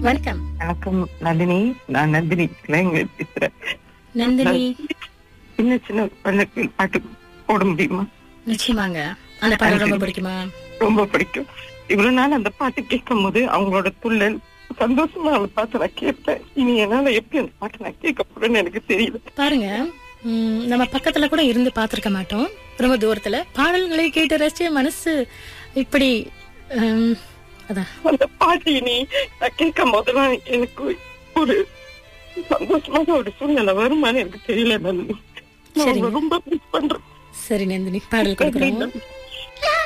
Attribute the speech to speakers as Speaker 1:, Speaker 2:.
Speaker 1: வணக்கம்
Speaker 2: வணக்கம் நந்தினி நான் நந்தினி இளைஞர் பேசுறேன்
Speaker 1: நந்தினி
Speaker 2: சின்ன சின்ன பள்ளத்தில் பாட்டு போட முடியுமா
Speaker 1: நிச்சயமாங்க அந்த பாடல் ரொம்ப பிடிக்குமா
Speaker 2: ரொம்ப பிடிக்கும் இவ்வளவு நாள் அந்த பாட்டு கேட்கும் போது அவங்களோட துள்ளல் சந்தோஷமா அந்த பாட்டை நான் கேட்பேன் இனி என்னால எப்படி அந்த பாட்டை நான் கேட்க போறேன்னு எனக்கு தெரியல
Speaker 1: பாருங்க ம், நம்ம பக்கத்துல கூட இருந்து பார்த்திருக்க மாட்டோம் ரொம்ப தூரத்துல பாடல்களை கேட்டு ரசிச்ச மனசு இப்படி ம், அதான்
Speaker 2: அந்த பாட்டு இனி நான் கேட்கும் போதெல்லாம் எனக்கு ஒரு சந்தோஷமான ஒரு சூழ்நிலை வருமான்னு எனக்கு தெரியல நந்தினி நான்
Speaker 1: சரிங்க.
Speaker 2: உங்களை ரொம்ப மிஸ் பண்றேன்
Speaker 1: சரி நந்தினி பாடல் கொடுக்குறோம்
Speaker 2: நன்றி.